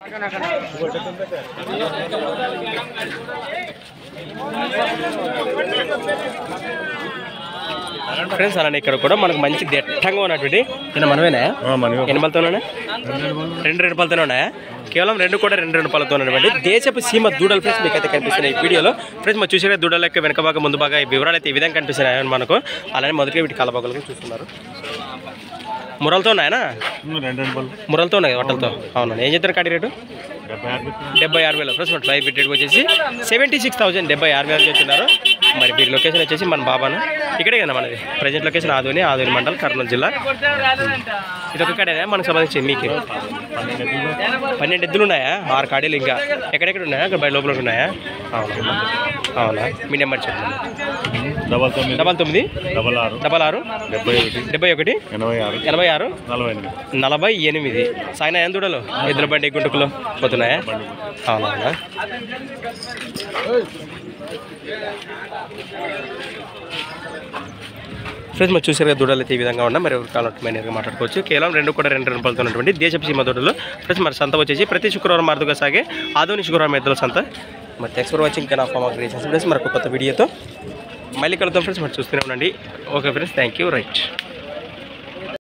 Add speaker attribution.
Speaker 1: friends అలానే ఇక్కడ కూడా మనకు మంచి దట్టంగా ఉన్నటువంటి నేను మనమేనా ఎన్ని పళ్ళతోనే రెండు రెండు పళ్ళతోనే ఉన్నాయా కేవలం రెండు కూడా రెండు రెండు పళ్ళతో ఉన్నటువంటి దేశపు సీమ దూడలు ఫ్రెండ్స్ మీకు అయితే కనిపిస్తున్నాయి ఈ వీడియోలో ఫ్రెండ్స్ మనం చూసిన దూడల యొక్క వెనక భాగం ముందు భాగం ఈ వివరాలు అయితే ఈ విధంగా కనిపిస్తున్నాయి మనకు అలానే మొదటిగా వీటి కలబాగులు చూస్తున్నారు మురలతో ఉన్నాయనా
Speaker 2: రెండు రెండు పళ్ళు
Speaker 1: మురలతో ఉన్నాయి వట్టలతో అవును ఏం చెప్తారు కాడి రేటు
Speaker 2: డెబ్బై ఆరు
Speaker 1: డెబ్బై ఆరు వేలు ఫ్రెండ్స్ మన లైవ్ రేట్ వచ్చేసి సెవెంటీ సిక్స్ థౌసండ్ డెబ్బై ఆరు వేలు చెప్తున్నారు మరి వీరి లొకేషన్ వచ్చేసి మన బాబాను ఇక్కడే కదా మనది ప్రజెంట్ లొకేషన్ ఆదోని ఆదోని మండల్ కర్నూలు జిల్లా ఇది ఒక కడేనా మనకు సంబంధించి మీకు పన్నెండు ఎద్దులు ఉన్నాయా ఆరు కాడీలు ఇంకా ఎక్కడెక్కడ ఉన్నాయా అక్కడ బయట లోపల ఉన్నాయా అవునా అవునా మీ నెంబర్ చెప్పండి
Speaker 2: డబల్ తొమ్మిది
Speaker 1: డబల్ తొమ్మిది
Speaker 2: డబల్ ఆరు
Speaker 1: డబల్ ఆరు
Speaker 2: డెబ్బై ఒకటి
Speaker 1: డెబ్బై ఒకటి
Speaker 2: ఎనభై ఆరు
Speaker 1: ఎనభై ఆరు
Speaker 2: నలభై ఎనిమిది
Speaker 1: నలభై ఎనిమిది సాయినా ఎంత దూడలు ఎద్దుల బండి గుంటుకులు పోతున్నాయా అవునా ఫ్రెండ్స్ మరి చూసారు కదా దూడలు అయితే ఈ విధంగా ఉన్నా మరి ఎవరు కావాలంటే మేనేజ్గా మాట్లాడుకోవచ్చు కేవలం రెండు కూడా రెండు రెండు పళ్ళతో ఉన్నటువంటి దేశపు సీమ దూడలు ఫ్రెండ్స్ మరి సంత వచ్చేసి ప్రతి శుక్రవారం అరుదుగా సాగే ఆధునిక శుక్రవారం ఎద్దుల సంత మరి థ్యాంక్స్ ఫర్ వాచింగ్ ఇంకా నా ఫామ్ ఫ్రెండ్స్ మరి ఒక కొత్త వీడియోతో మళ్ళీ కలుద్దాం ఫ్రెండ్స్ మరి చూస్తూనే ఉండండి okay friends thank you right